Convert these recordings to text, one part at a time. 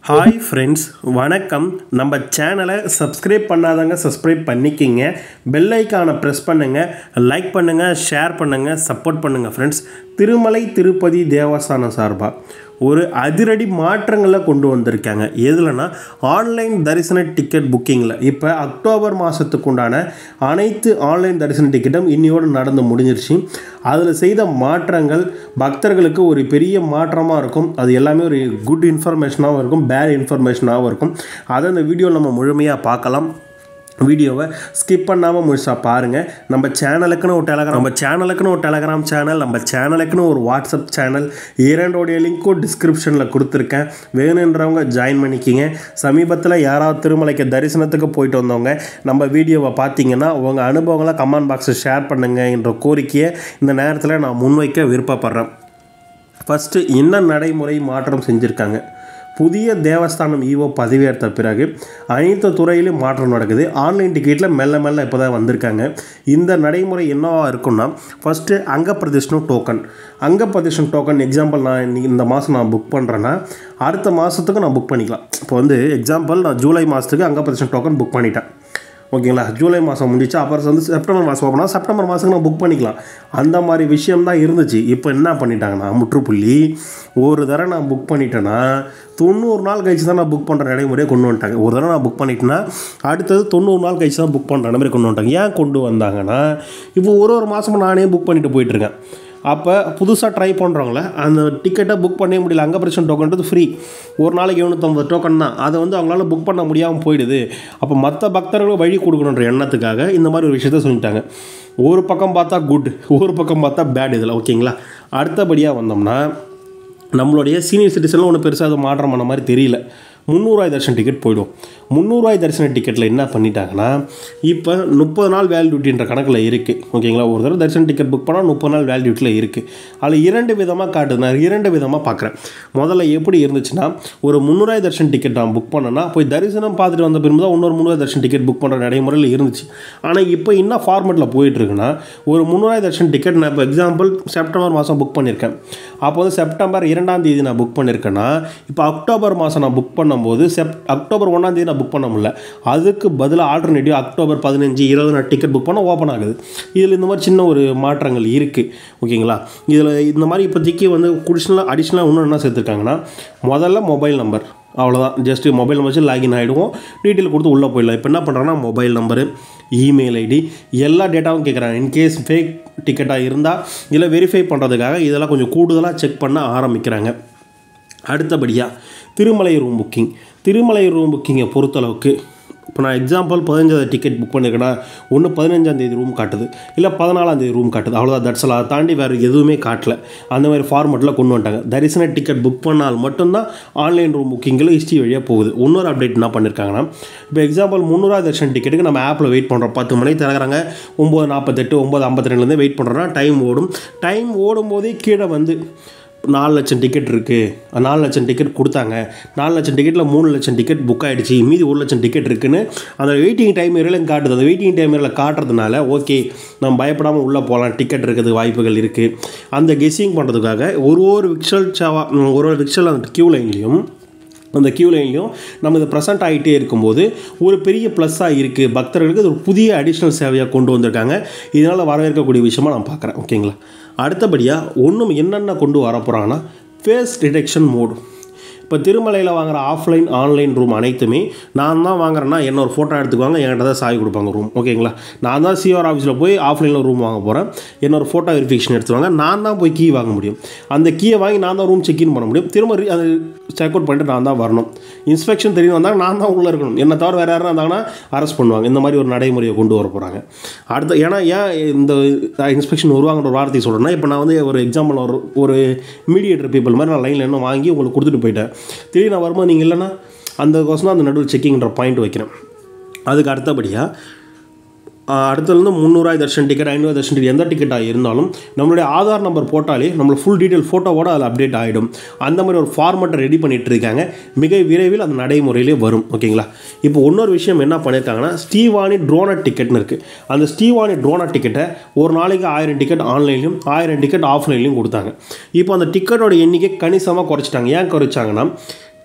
hi friends வணக்கம் நம்ம சேனலை சப்ஸ்கிரைப் பண்ணாதவங்க சப்ஸ்கிரைப் பண்ணிக்கிங்க பெல் ஐக்கானை ப்ரெஸ் பண்ணுங்கள் லைக் பண்ணுங்கள் ஷேர் பண்ணுங்கள் சப்போர்ட் பண்ணுங்கள் ஃப்ரெண்ட்ஸ் திருமலை திருப்பதி தேவஸ்தானம் சார்பாக ஒரு அதிரடி மாற்றங்களை கொண்டு வந்திருக்காங்க எதுலனா ஆன்லைன் தரிசன டிக்கெட் புக்கிங்கில் இப்போ அக்டோபர் மாதத்துக்கு உண்டான அனைத்து ஆன்லைன் தரிசன டிக்கெட்டும் இன்னியோடு நடந்து முடிஞ்சிருச்சு அதில் செய்த மாற்றங்கள் பக்தர்களுக்கு ஒரு பெரிய மாற்றமாக இருக்கும் அது எல்லாமே ஒரு குட் இன்ஃபர்மேஷனாகவும் இருக்கும் பேட் இன்ஃபர்மேஷனாகவும் இருக்கும் அதை இந்த வீடியோவில் நம்ம முழுமையாக பார்க்கலாம் வீடியோவை ஸ்கிப் பண்ணாமல் முழுசாக பாருங்கள் நம்ம சேனலுக்குன்னு ஒரு டெலகிராம் நம்ம சேனலுக்குன்னு ஒரு டெலகிராம் சேனல் நம்ம சேனலுக்குன்னு ஒரு வாட்ஸ்அப் சேனல் இரண்டோடைய லிங்க்கும் டிஸ்கிரிப்ஷனில் கொடுத்துருக்கேன் வேணுன்றவங்க ஜாயின் பண்ணிக்கிங்க சமீபத்தில் யாராவது திருமலைக்கு தரிசனத்துக்கு போயிட்டு வந்தவங்க நம்ம வீடியோவை பார்த்தீங்கன்னா உங்கள் அனுபவங்களை கமெண்ட் பாக்ஸில் ஷேர் பண்ணுங்க என்ற கோரிக்கையை இந்த நேரத்தில் நான் முன்வைக்க விருப்பப்படுறேன் ஃபஸ்ட்டு என்ன நடைமுறை மாற்றம் செஞ்சுருக்காங்க புதிய தேவஸ்தானம் ஈவோ பதவியேற்ற பிறகு அனைத்து துறையிலும் மாற்றம் நடக்குது ஆன்லைன் டிக்கெட்டில் மெல்ல மெல்ல இப்போ தான் வந்திருக்காங்க இந்த நடைமுறை என்னவா இருக்குன்னா ஃபஸ்ட்டு அங்கப்பிரதேசனம் டோக்கன் அங்கப்பிரதேசம் டோக்கன் எக்ஸாம்பிள் நான் இன்னைக்கு இந்த மாதம் நான் புக் பண்ணுறேன்னா அடுத்த மாதத்துக்கு நான் புக் பண்ணிக்கலாம் இப்போ வந்து எக்ஸாம்பிள் நான் ஜூலை மாதத்துக்கு அங்கப்பிரதேசம் டோக்கன் புக் பண்ணிட்டேன் ஓகேங்களா ஜூலை மாதம் முடிச்சு அப்புறம் வந்து செப்டம்பர் மாதம் ஓப்பனா செப்டம்பர் மாதத்துக்கு நான் புக் பண்ணிக்கலாம் அந்த மாதிரி விஷயம் தான் இருந்துச்சு இப்போ என்ன பண்ணிட்டாங்கன்னா முற்றுப்புள்ளி ஒரு தடவை நான் புக் பண்ணிட்டேன்னா தொண்ணூறு நாள் கழிச்சு தான் நான் புக் பண்ணுற நடைமுறையை கொண்டு வந்துட்டாங்க ஒரு தடவை நான் புக் பண்ணிட்டேன்னா அடுத்தது தொண்ணூறு நாள் கழிச்சு தான் புக் பண்ணுற நடைமுறை கொண்டு வந்துட்டாங்க ஏன் கொண்டு வந்தாங்கன்னா இப்போ ஒரு ஒரு மாதமும் நானே புக் பண்ணிட்டு போயிட்டுருக்கேன் அப்போ புதுசாக ட்ரை பண்ணுறவங்கள அந்த டிக்கெட்டை புக் பண்ணவே முடியல அங்கே பிரச்சனை டோக்கன்றது ஃப்ரீ ஒரு நாளைக்கு எழுநூற்றம்பது டோக்கன் தான் அதை வந்து அவங்களால புக் பண்ண முடியாமல் போயிடுது அப்போ மற்ற பக்தர்களும் வழி கொடுக்கணுன்ற எண்ணத்துக்காக இந்த மாதிரி ஒரு விஷயத்த சொல்லிட்டாங்க ஒரு பக்கம் பார்த்தா குட் ஒரு பக்கம் பார்த்தா பேட் இதில் ஓகேங்களா அடுத்தபடியாக வந்தோம்னா நம்மளுடைய சீனியர் சிட்டிசனில் ஒன்றும் பெருசாக அது மாற்றம் பண்ண மாதிரி தெரியல முந்நூறுவாய் தரிசன டிக்கெட் போயிடும் முந்நூறுவாய் தரிசன டிக்கெட்டில் என்ன பண்ணிட்டாங்கன்னா இப்போ முப்பது நாள் வேலிடிட்டின்ற கணக்கில் இருக்குது ஓகேங்களா ஒரு தடவை தரிசன டிக்கெட் புக் பண்ணால் முப்பது நாள் வேலிடிட்டியில் இருக்குது அதில் இரண்டு விதமாக காட்டுது நான் இரண்டு விதமாக பார்க்குறேன் முதல்ல எப்படி இருந்துச்சுன்னா ஒரு முந்நூறுவாய் தரிசன டிக்கெட் நான் புக் பண்ணேன்னா போய் தரிசனம் பார்த்துட்டு வந்த பிறகு தான் இன்னொரு முந்நூறு தரிசன டிக்கெட் புக் பண்ணுற நடைமுறையில் இருந்துச்சு ஆனால் இப்போ என்ன ஃபார்மெட்டில் போயிட்டுருக்குன்னா ஒரு முந்நூறுவாய் தரிசன டிக்கெட் நான் இப்போ எக்ஸாம்பிள் செப்டம்பர் மாதம் புக் பண்ணியிருக்கேன் அப்போ வந்து செப்டம்பர் இரண்டாம் தேதி நான் புக் பண்ணியிருக்கேன்னா இப்போ அக்டோபர் மாதம் நான் புக் பண்ணும்போது செப் அக்டோபர் ஒன்றாம் தேதி நான் புக் பண்ண முடியல அதுக்கு பதிலாக ஆல்டர்னேட்டிவ் அக்டோபர் பதினஞ்சு இருபது நான் டிக்கெட் புக் பண்ண ஓப்பன் ஆகுது இதில் இந்த மாதிரி சின்ன ஒரு மாற்றங்கள் இருக்குது ஓகேங்களா இதில் இந்த மாதிரி இப்போதைக்கு வந்து குடிஷனலாக அடிஷ்னலாக இன்னும் என்ன சேர்த்துருக்காங்கன்னா முதல்ல மொபைல் நம்பர் அவ்வளோதான் ஜஸ்ட்டு மொபைல் நம்பர் வச்சு லாகின் ஆகிடுவோம் டீட்டெயில் கொடுத்து உள்ளே போயிடலாம் இப்போ என்ன பண்ணுறாங்கன்னா மொபைல் நம்பரு இமெயில் ஐடி எல்லா டேட்டாவும் கேட்குறாங்க இன்கேஸ் ஃபேக் டிக்கெட்டாக இருந்தால் இதில் வெரிஃபை பண்ணுறதுக்காக இதெல்லாம் கொஞ்சம் கூடுதலாக செக் பண்ண ஆரம்பிக்கிறாங்க அடுத்தபடியாக Tirumala room booking Tirumala room புக்கிங்கை பொறுத்தளவுக்கு இப்போ நான் எக்ஸாம்பிள் பதினஞ்சாவது டிக்கெட் புக் பண்ணியிருக்கேன்னா ஒன்று பதினஞ்சாந்தேதி ரூம் காட்டுது இல்லை பதினாலாந்தேதி ரூம் காட்டுது அவ்வளோதான் தட்ஸல் அதை தாண்டி வேறு எதுவுமே காட்டல அந்த மாதிரி ஃபார்மெட்டில் கொண்டு வந்துட்டாங்க தரிசன டிக்கெட் புக் பண்ணால் மட்டும்தான் ஆன்லைன் ரூம் புக்கிங்கில் ஹிஸ்ட்ரி வழியாக போகுது இன்னொரு அப்டேட் என்ன பண்ணியிருக்காங்கன்னா இப்போ எக்ஸாம்பிள் முந்நூறுவா தர்ஷன் டிக்கெட்டுக்கு நம்ம ஆப்பில் வெயிட் பண்ணுறோம் பத்து மணிக்கு திறக்கிறாங்க ஒம்பது நாற்பத்தெட்டு ஒம்பது ஐம்பத்தி ரெண்டுலேருந்து வெயிட் பண்ணுறோன்னா டைம் ஓடும் டைம் ஓடும்போதே கீழே வந்து நாலு லட்சம் டிக்கெட் இருக்குது நாலு லட்சம் டிக்கெட் கொடுத்தாங்க நாலு லட்சம் டிக்கெட்டில் மூணு லட்சம் டிக்கெட் புக் ஆகிடுச்சு மீதி ஒரு லட்சம் டிக்கெட் இருக்குன்னு அந்த வெயிட்டிங் டைம் ஏரியாவில் காட்டுது அந்த வெயிட்டிங் டைம் ஏரியாவில் காட்டுறதுனால ஓகே நம்ம பயப்படாமல் உள்ளே போகலாம் டிக்கெட் இருக்கிறதுக்கு வாய்ப்புகள் இருக்குது அந்த கெஸ்ஸிங் பண்ணுறதுக்காக ஒரு ஒரு விக்ஷல் சாவா ஒரு ஒரு விக்ஷல் அந்த க்யூ லைன்லேயும் அந்த க்யூ லைன்லையும் நம்ம இது ப்ரெசென்ட் ஆகிட்டே இருக்கும்போது ஒரு பெரிய ப்ளஸ்ஸாக இருக்குது பக்தர்களுக்கு அது ஒரு புதிய அடிஷ்னல் சேவையாக கொண்டு வந்திருக்காங்க இதனால் வரவேற்கக்கூடிய விஷயமா நான் பார்க்குறேன் ஓகேங்களா அடுத்தபடியாக ஒன்றும் என்னென்ன கொண்டு வர போகிறாங்கன்னா ஃபேஸ் டிடெக்ஷன் மோடு இப்போ திருமலையில் வாங்குற ஆஃப்லைன் ஆன்லைன் ரூம் அனைத்துமே நான் தான் வாங்குறேன்னா என்ன ஒரு ஃபோட்டோ எடுத்துக்குவாங்க என்கிட்ட தான் சாவி கொடுப்பாங்க ரூம் ஓகேங்களா நான் தான் சிஆர் ஆஃபீஸில் போய் ஆஃப்லைனில் ரூம் வாங்க போகிறேன் என்ன ஒரு ஃபோட்டோ வெரிஃபிகேஷன் எடுத்துவாங்க நான் தான் போய் கீ வாங்க முடியும் அந்த கீயை வாங்கி நான் தான் ரூம் செக்இன் பண்ண முடியும் திரும்ப அது செக் அவுட் பண்ணிட்டு நான் தான் வரணும் இன்ஸ்பெக்ஷன் தெரியும் வந்தாங்க நான் தான் உள்ளே இருக்கணும் என்ன தவிர வேறு யாரும் இருந்தாங்கன்னா அரெஸ்ட் பண்ணுவாங்க இந்த மாதிரி ஒரு நடைமுறையை கொண்டு வர போகிறாங்க அடுத்த ஏன்னா ஏன் இந்த இன்ஸ்பெக்ஷன் வருவாங்கன்ற ஒரு வார்த்தையை சொல்கிறேன்னா இப்போ நான் வந்து ஒரு எக்ஸாம்பிள் ஒரு ஒரு மீடியேட்டர் பீப்புள் மாதிரி நான் லைனில் என்ன வாங்கி உங்களுக்கு கொடுத்துட்டு போயிட்டேன் திடீர்னு நான் வரும்போது நீங்கள் இல்லைன்னா அந்த கோசம் அந்த நடுவில் செக்கிங்கிற பாயிண்ட் வைக்கிறேன் அதுக்கு அடுத்தபடியாக அடுத்ததுலேருந்து முந்நூறுவாய் தர்ஷன் டிக்கெட் ஐநூறு தர்ஷன் டிக்கெட் எந்த டிக்கெட்டாக இருந்தாலும் நம்மளுடைய ஆதார் நம்பர் போட்டாலே நம்மளை ஃபுல் டீட்டெயில் ஃபோட்டோவோட அதில் அப்டேட் ஆகிடும் அந்த மாதிரி ஒரு ஃபார்மெட்டை ரெடி பண்ணிட்டு இருக்காங்க மிக விரைவில் அந்த நடைமுறையிலே வரும் ஓகேங்களா இப்போ இன்னொரு விஷயம் என்ன பண்ணியிருக்காங்கன்னா ஸ்டீவானி ட்ரோனர் டிக்கெட்னு இருக்குது அந்த ஸ்டீவானி ட்ரோனர் டிக்கெட்டை ஒரு நாளைக்கு ஆயிரம் டிக்கெட் ஆன்லைன்லையும் ஆயிரம் டிக்கெட் ஆஃப்லைன்லையும் கொடுத்தாங்க இப்போ அந்த டிக்கெட்டோட எண்ணிக்கை கணிசமாக குறைச்சிட்டாங்க ஏன் குறைச்சாங்கன்னா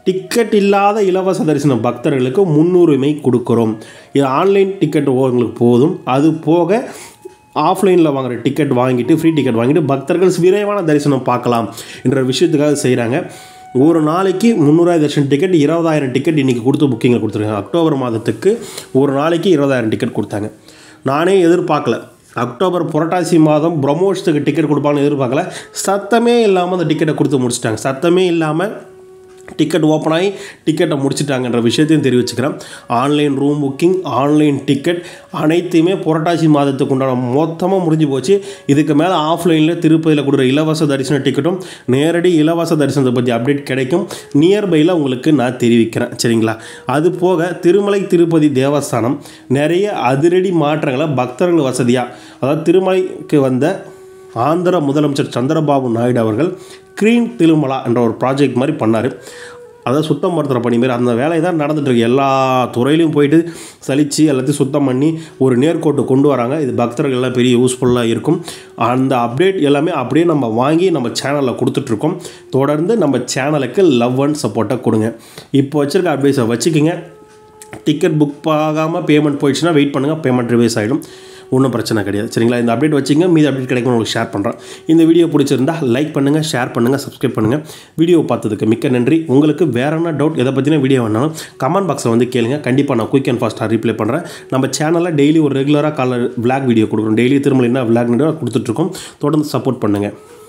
டிக்கெட் இல்லாத இலவச தரிசன பக்தர்களுக்கு முன்னுரிமை கொடுக்குறோம் இது ஆன்லைன் டிக்கெட் உங்களுக்கு போதும் அது போக ஆஃப்லைனில் வாங்குற டிக்கெட் வாங்கிட்டு ஃப்ரீ டிக்கெட் வாங்கிட்டு பக்தர்கள் விரைவான தரிசனம் பார்க்கலாம் என்ற விஷயத்துக்காக செய்கிறாங்க ஒரு நாளைக்கு முந்நூறாயிரம் தரிசன டிக்கெட் இருபதாயிரம் டிக்கெட் இன்றைக்கி கொடுத்து புக்கிங்கில் கொடுத்துருக்காங்க அக்டோபர் மாதத்துக்கு ஒரு நாளைக்கு இருபதாயிரம் டிக்கெட் கொடுத்தாங்க நானே எதிர்பார்க்கல அக்டோபர் புரட்டாசி மாதம் பிரம்மோஷத்துக்கு டிக்கெட் கொடுப்பாங்கன்னு எதிர்பார்க்கல சத்தமே இல்லாமல் அந்த டிக்கெட்டை கொடுத்து முடிச்சிட்டாங்க சத்தமே இல்லாமல் டிக்கெட் ஓப்பன் ஆகி டிக்கெட்டை முடிச்சிட்டாங்கன்ற விஷயத்தையும் தெரிவிச்சுக்கிறேன் online room booking online ticket அனைத்தையுமே புரட்டாசி மாதத்துக்கு உண்டான மொத்தமாக முடிஞ்சு போச்சு இதுக்கு மேலே ஆஃப்லைனில் திருப்பதியில் கொடுக்குற இலவச தரிசன டிக்கெட்டும் நேரடி இலவச தரிசனத்தை பற்றி அப்டேட் கிடைக்கும் நியர்பையில் உங்களுக்கு நான் தெரிவிக்கிறேன் சரிங்களா அது போக திருமலை திருப்பதி தேவஸ்தானம் நிறைய அதிரடி மாற்றங்களை பக்தர்கள் வசதியாக அதாவது திருமலைக்கு வந்த ஆந்திர முதலமைச்சர் சந்திரபாபு நாயுடு அவர்கள் க்ரீன் திருமலா என்ற ஒரு ப்ராஜெக்ட் மாதிரி பண்ணார் அதாவது சுத்தம் படுத்துகிற பணி மாதிரி அந்த வேலை தான் நடந்துகிட்ருக்கு எல்லா துறையிலையும் போயிட்டு சலித்து எல்லாத்தையும் சுத்தம் பண்ணி ஒரு நேர்கோட்டு கொண்டு வராங்க இது பக்தர்கள் எல்லாம் பெரிய யூஸ்ஃபுல்லாக இருக்கும் அந்த அப்டேட் எல்லாமே அப்படியே நம்ம வாங்கி நம்ம சேனலில் கொடுத்துட்ருக்கோம் தொடர்ந்து நம்ம சேனலுக்கு லவ் அண்ட் சப்போர்ட்டை கொடுங்க இப்போ வச்சுருக்க அட்வைஸை வச்சுக்கிங்க டிக்கெட் புக் ஆகாமல் பேமெண்ட் போயிடுச்சுன்னா வெயிட் பண்ணுங்கள் பேமெண்ட் ரிவைஸ் ஆகிடும் ஒன்றும் பிரச்சனை கிடையாது சரிங்களா இந்த அப்டேட் வச்சிங்க மீது அப்டேட் கிடைக்கும் உங்களுக்கு ஷேர் பண்ணுறேன் இந்த வீடியோ பிடிச்சிருந்தா லைக் பண்ணுங்கள் ஷேர் பண்ணுங்கள் சப்ஸ்கிரைப் பண்ணுங்கள் வீடியோ பார்த்ததுக்கு மிக்க நன்றி உங்களுக்கு வேற என்ன டவுட் எதை பற்றின வீடியோ வேணாலும் கமெண்ட் பாக்ஸில் வந்து கேளுங்க கண்டிப்பாக நான் குயிக் அண்ட் ஃபாஸ்ட்டாக ரிப்ளை பண்ணுறேன் நம்ம சேனலில் டெய்லி ஒரு ரெகுலராக கால விளாக் வீடியோ கொடுக்குறோம் டெய்லி திரும்ப என்ன விளாக் வீடியோ கொடுத்துட்ருக்கோம் தொடர்ந்து சப்போர்ட் பண்ணுங்கள்